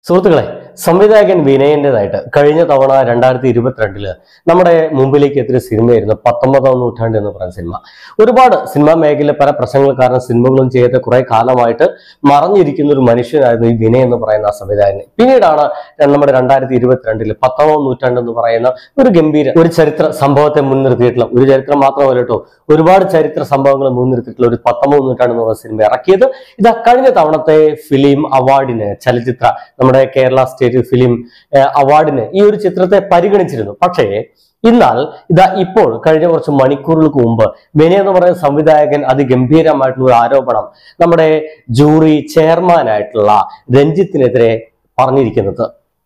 സുഹൃത്തുക്കളെ സംവിധായകൻ വിനയന്റേതായിട്ട് കഴിഞ്ഞ തവണ രണ്ടായിരത്തി ഇരുപത്തിരണ്ടില് നമ്മുടെ മുമ്പിലേക്ക് എത്തിയ സിനിമയായിരുന്നു പത്തൊമ്പതാം നൂറ്റാണ്ട് എന്ന് പറയുന്ന സിനിമ ഒരുപാട് സിനിമാ മേഖലയിലെ പല പ്രശ്നങ്ങൾ കാരണം സിനിമകളും ചെയ്ത കുറെ കാലമായിട്ട് മറഞ്ഞിരിക്കുന്ന ഒരു മനുഷ്യനായിരുന്നു ഈ വിനയ് എന്ന് പറയുന്ന ആ സംവിധായകൻ പിന്നീടാണ് നമ്മുടെ രണ്ടായിരത്തി ഇരുപത്തിരണ്ടില് പത്തൊമ്പതാം നൂറ്റാണ്ട് എന്ന് പറയുന്ന ഒരു ഗംഭീര ഒരു ചരിത്ര സംഭവത്തെ മുൻനിർത്തിയിട്ടുള്ള ഒരു ചരിത്രം മാത്രമല്ല കേട്ടോ ഒരുപാട് ചരിത്ര സംഭവങ്ങൾ മുൻനിർത്തിയിട്ടുള്ള ഒരു പത്തൊമ്പത് നൂറ്റാണ്ട് എന്ന് പറയുന്ന സിനിമ ഇറക്കിയത് ഇതാ കഴിഞ്ഞ തവണത്തെ ഫിലിം അവാർഡിന് ചലച്ചിത്ര നമ്മുടെ കേരള സ്റ്റേറ്റ് ഫിലിം ഏഹ്, അവാർഡിന് ഈ ഒരു ചിത്രത്തെ പരിഗണിച്ചിരുന്നു പക്ഷേ എന്നാൽ ഇതാ ഇപ്പോൾ കഴിഞ്ഞ കുറച്ച് മണിക്കൂറുകൾക്ക് മുമ്പ് വിനയ എന്ന് പറയുന്ന സംവിധായകൻ അതിഗംഭീരമായിട്ടുള്ള ഒരു ആരോപണം നമ്മുടെ ജൂറി ചെയർമാനായിട്ടുള്ള രഞ്ജിത്തിനെതിരെ പറഞ്ഞിരിക്കുന്നത്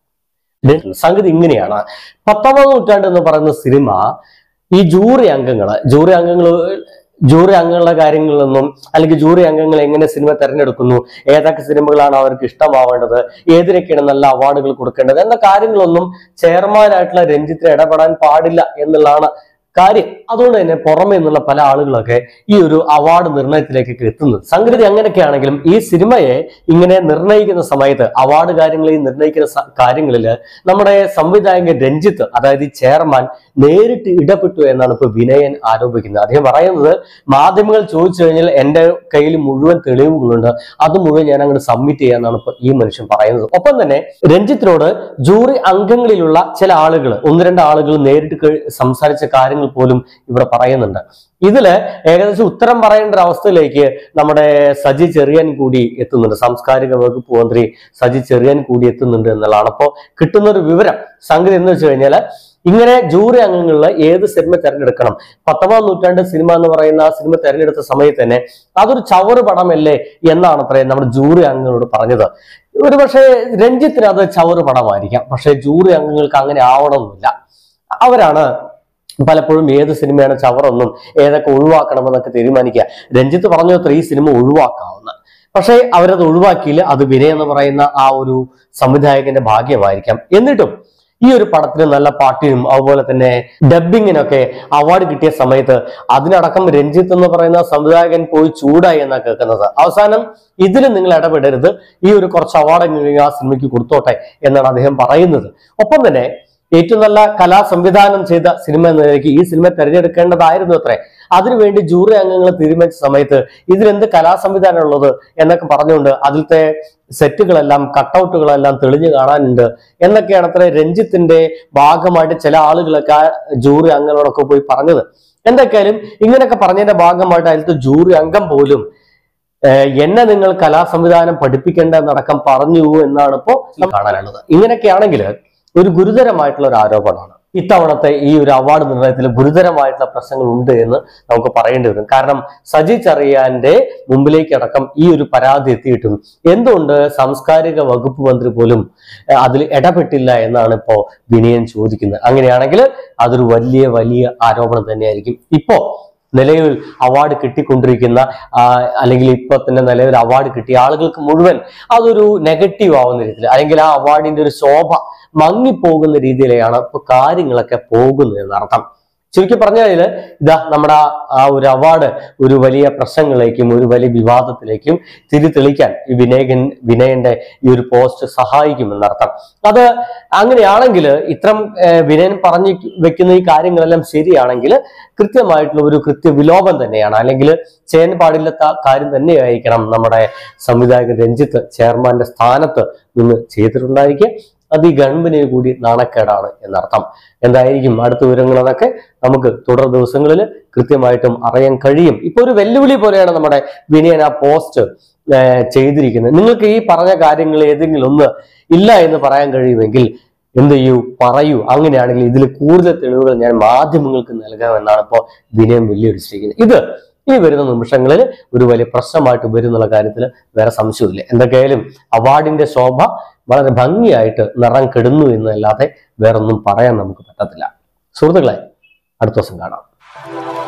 സംഗതി ഇങ്ങനെയാണ് പത്തൊമ്പതാം നൂറ്റാണ്ട് എന്ന് പറയുന്ന സിനിമ ഈ ജൂറി അംഗങ്ങള് ജൂറി അംഗങ്ങൾ ജൂറി അംഗങ്ങളുടെ കാര്യങ്ങളിലൊന്നും അല്ലെങ്കിൽ ജൂറി അംഗങ്ങൾ എങ്ങനെ സിനിമ തെരഞ്ഞെടുക്കുന്നു ഏതൊക്കെ സിനിമകളാണ് അവർക്ക് ഇഷ്ടമാവേണ്ടത് ഏതിനൊക്കെയാണ് നല്ല അവാർഡുകൾ കൊടുക്കേണ്ടത് എന്ന കാര്യങ്ങളൊന്നും ചെയർമാനായിട്ടുള്ള രഞ്ജിത്തിന് ഇടപെടാൻ പാടില്ല എന്നുള്ളതാണ് കാര്യം അതുകൊണ്ട് തന്നെ പുറമെ നിന്നുള്ള പല ആളുകളൊക്കെ ഈ ഒരു അവാർഡ് നിർണയത്തിലേക്കൊക്കെ എത്തുന്നത് സംഗതി അങ്ങനെയൊക്കെയാണെങ്കിലും ഈ സിനിമയെ ഇങ്ങനെ നിർണയിക്കുന്ന സമയത്ത് അവാർഡ് കാര്യങ്ങളിൽ നിർണയിക്കുന്ന സ- കാര്യങ്ങളില് നമ്മുടെ സംവിധായകൻ രഞ്ജിത്ത് അതായത് ഈ ചെയർമാൻ നേരിട്ട് ഇടപെട്ടു എന്നാണ് ഇപ്പൊ വിനയൻ ആരോപിക്കുന്നത് അദ്ദേഹം പറയുന്നത് മാധ്യമങ്ങൾ ചോദിച്ചു കഴിഞ്ഞാൽ എന്റെ കയ്യിൽ മുഴുവൻ തെളിവുകളുണ്ട് അത് മുഴുവൻ ഞാൻ അങ്ങോട്ട് സബ്മിറ്റ് ചെയ്യാന്നാണ് ഇപ്പൊ ഈ മനുഷ്യൻ പറയുന്നത് ഒപ്പം തന്നെ രഞ്ജിത്തിനോട് ജൂറി അംഗങ്ങളിലുള്ള ചില ആളുകൾ ഒന്ന് രണ്ട് ആളുകൾ നേരിട്ട് കഴി- സംസാരിച്ച കാര്യങ്ങൾ പോലും ഇവിടെ പറയുന്നുണ്ട് ഇതില് ഏകദേശം ഉത്തരം പറയേണ്ട ഒരു അവസ്ഥയിലേക്ക് നമ്മുടെ സജി ചെറിയാൻ കൂടി എത്തുന്നുണ്ട് സാംസ്കാരിക വകുപ്പ് മന്ത്രി സജി ചെറിയാൻ കൂടി എത്തുന്നുണ്ട് എന്നുള്ളതാണ് അപ്പോൾ കിട്ടുന്ന ഒരു വിവരം സംഗതി എന്ന് വെച്ച് കഴിഞ്ഞാൽ ഇങ്ങനെ ജൂറി അംഗങ്ങളിൽ ഏത് സിനിമ തിരഞ്ഞെടുക്കണം പത്തൊമ്പതാം നൂറ്റാണ്ട് സിനിമ എന്ന് പറയുന്ന ആ സിനിമ തിരഞ്ഞെടുത്ത സമയത്ത് തന്നെ അതൊരു ചവറ് പടമല്ലേ എന്നാണ് അത്രയും നമ്മുടെ ജൂറി അംഗങ്ങളോട് പറഞ്ഞത് ഒരു പക്ഷേ രഞ്ജിത്തിന് അത് ചവറ് പടമായിരിക്കാം പക്ഷേ ജൂറി അംഗങ്ങൾക്ക് അങ്ങനെ ആവണമെന്നില്ല അവരാണ് പലപ്പോഴും ഏത് സിനിമയാണ് ചവറൊന്നും ഏതൊക്കെ ഒഴിവാക്കണമെന്നൊക്കെ തീരുമാനിക്കുക രഞ്ജിത്ത് പറഞ്ഞു അത്ര ഈ സിനിമ ഒഴിവാക്കാവുന്ന പക്ഷേ അവരത് ഒഴിവാക്കിയില്ല അത് വിനയ എന്ന് പറയുന്ന ആ ഒരു സംവിധായകന്റെ ഭാഗ്യമായിരിക്കാം എന്നിട്ടും ഈ ഒരു പടത്തിന് നല്ല പാട്ടിനും അതുപോലെ തന്നെ ഡബിങ്ങിനൊക്കെ അവാർഡ് കിട്ടിയ സമയത്ത് അതിനടക്കം രഞ്ജിത്ത് എന്ന് പറയുന്ന സംവിധായകൻ പോയി ചൂടായി എന്നാ കേൾക്കുന്നത് അവസാനം ഇതിൽ നിങ്ങൾ ഇടപെടരുത് ഈ ഒരു കുറച്ച് അവാർഡ് ആ സിനിമയ്ക്ക് കൊടുത്തോട്ടെ എന്നാണ് അദ്ദേഹം പറയുന്നത് ഒപ്പം തന്നെ ഏറ്റവും നല്ല കലാ സംവിധാനം ചെയ്ത സിനിമ എന്ന നിലയ്ക്ക് ഈ സിനിമ തിരഞ്ഞെടുക്കേണ്ടതായിരുന്നു അത്രേ അതിനുവേണ്ടി ജൂറി അംഗങ്ങൾ തീരുമാനിച്ച സമയത്ത് ഇതിലെന്ത് കലാ സംവിധാനം ഉള്ളത് എന്നൊക്കെ പറഞ്ഞുകൊണ്ട് അതിലത്തെ സെറ്റുകളെല്ലാം കട്ടൗട്ടുകളെല്ലാം തെളിഞ്ഞു കാണാനുണ്ട് എന്നൊക്കെയാണ് അത്ര രഞ്ജിത്തിന്റെ ഭാഗമായിട്ട് ചില ആളുകളൊക്കെ ആ ജൂറി അംഗങ്ങളോടൊക്കെ പോയി പറഞ്ഞത് എന്തൊക്കെയാലും ഇങ്ങനെയൊക്കെ പറഞ്ഞതിന്റെ ഭാഗമായിട്ട് അതിലത്തെ ജൂറി അംഗം പോലും ഏഹ്, എന്നെ നിങ്ങൾ കലാ സംവിധാനം പഠിപ്പിക്കേണ്ട എന്നടക്കം പറഞ്ഞു എന്നാണ് ഇപ്പോ കാണാനുള്ളത് ഇങ്ങനെയൊക്കെയാണെങ്കിൽ ഒരു ഗുരുതരമായിട്ടുള്ള ഒരു ആരോപണമാണ് ഇത്തവണത്തെ ഈ ഒരു അവാർഡ് നിർണയത്തിൽ ഗുരുതരമായിട്ടുള്ള പ്രശ്നങ്ങൾ ഉണ്ട് എന്ന് നമുക്ക് പറയേണ്ടി വരും കാരണം സജി ചെറിയാന്റെ മുമ്പിലേക്ക് അടക്കം ഈ ഒരു പരാതി എത്തിയിട്ടും എന്തുകൊണ്ട് സാംസ്കാരിക വകുപ്പ് മന്ത്രി പോലും ഏഹ്, അതിൽ ഇടപെട്ടില്ല എന്നാണ് ഇപ്പോ വിനയൻ ചോദിക്കുന്നത് അങ്ങനെയാണെങ്കിൽ അതൊരു വലിയ വലിയ ആരോപണം തന്നെയായിരിക്കും ഇപ്പോ നിലവിൽ അവാർഡ് കിട്ടിക്കൊണ്ടിരിക്കുന്ന ആ, അല്ലെങ്കിൽ ഇപ്പൊ തന്നെ നിലവിൽ അവാർഡ് കിട്ടിയ ആളുകൾക്ക് മുഴുവൻ അതൊരു നെഗറ്റീവ് ആവുന്ന രീതിയിൽ അല്ലെങ്കിൽ ആ അവാർഡിന്റെ ഒരു ശോഭ മങ്ങിപ്പോകുന്ന രീതിയിലാണ് ഇപ്പൊ കാര്യങ്ങളൊക്കെ പോകുന്നത് എന്നർത്ഥം ചുരുക്കി പറഞ്ഞാൽ ഇതാ നമ്മുടെ ആ- ആ ഒരു അവാർഡ് ഒരു വലിയ പ്രശ്നങ്ങളിലേക്കും ഒരു വലിയ വിവാദത്തിലേക്കും തിരിതെളിക്കാൻ ഈ വിനയകൻ വിനയന്റെ ഈ ഒരു പോസ്റ്റ് സഹായിക്കുമെന്നർത്ഥം അത് അങ്ങനെയാണെങ്കിൽ ഇത്തരം ഏഹ്, വിനയൻ പറഞ്ഞു വെക്കുന്ന ഈ കാര്യങ്ങളെല്ലാം ശരിയാണെങ്കിൽ കൃത്യമായിട്ടുള്ള ഒരു കൃത്യവിലോപം തന്നെയാണ് അല്ലെങ്കിൽ ചെയ്യാൻ പാടില്ലാത്ത കാര്യം തന്നെയായിരിക്കണം നമ്മുടെ സംവിധായകൻ രഞ്ജിത്ത് ചെയർമാന്റെ സ്ഥാനത്ത് നിന്ന് ചെയ്തിട്ടുണ്ടായിരിക്കുക അത് ഈ ഗവൺമെന്റിന് കൂടി നാണക്കേടാണ് എന്നർത്ഥം എന്തായിരിക്കും അടുത്ത വിവരങ്ങൾ അതൊക്കെ നമുക്ക് തുടർ ദിവസങ്ങളിൽ കൃത്യമായിട്ടും അറിയാൻ കഴിയും ഇപ്പൊ ഒരു വെല്ലുവിളി പോലെയാണ് നമ്മുടെ വിനയൻ ആ പോസ്റ്റ് ചെയ്തിരിക്കുന്നത് നിങ്ങൾക്ക് ഈ പറഞ്ഞ കാര്യങ്ങൾ ഏതെങ്കിലും ഒന്ന് ഇല്ല എന്ന് പറയാൻ കഴിയുമെങ്കിൽ എന്ത് ചെയ്യൂ പറയൂ അങ്ങനെയാണെങ്കിൽ ഇതിൽ കൂടുതൽ തെളിവുകൾ ഞാൻ മാധ്യമങ്ങൾക്ക് നൽകാമെന്നാണ് ഇപ്പോൾ വിനയം വെല്ലുവിളിച്ചിരിക്കുന്നത് ഇത് ഇനി വരുന്ന നിമിഷങ്ങളിൽ ഒരു വലിയ പ്രശ്നമായിട്ട് വരുന്നുള്ള കാര്യത്തിൽ വേറെ സംശയമില്ല എന്തൊക്കെയായാലും അവാർഡിന്റെ ശോഭ വളരെ ഭംഗിയായിട്ട് നിറം കെടുന്നു എന്നല്ലാതെ വേറൊന്നും പറയാൻ നമുക്ക് പറ്റത്തില്ല സുഹൃത്തുക്കളെ അടുത്ത ദിവസം കാണാം